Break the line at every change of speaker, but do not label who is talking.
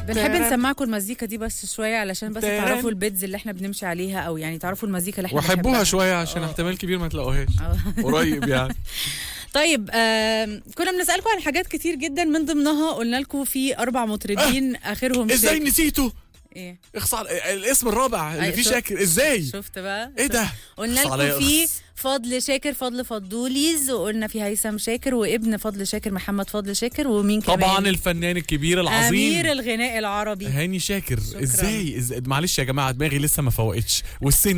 بنحب نسمعكم المزيكا دي بس شويه علشان بس
تيران.
تعرفوا البيدز اللي احنا بنمشي عليها او يعني تعرفوا المزيكا اللي احنا
وحبوها
بنحبها.
شويه عشان
آه.
احتمال كبير ما تلاقوهاش
آه.
قريب يعني
طيب آم، كنا بنسالكم عن حاجات كتير جدا من ضمنها قلنا لكم في اربع مطربين اخرهم
ازاي
شاكر.
نسيته
ايه
اخص على الاسم الرابع اللي
أي،
فيه
شوف-
شاكر ازاي
شفت بقى
ايه ده
قلنا
اخص عليا
لكم في
اخص.
فضل شاكر فضل فضوليز وقلنا في هيثم شاكر وابن فضل شاكر محمد فضل شاكر ومين كمان
طبعا الفنان الكبير العظيم
امير الغناء العربي
هاني شاكر
شكراً.
ازاي إز... معلش يا جماعه دماغي لسه ما فوقتش والسن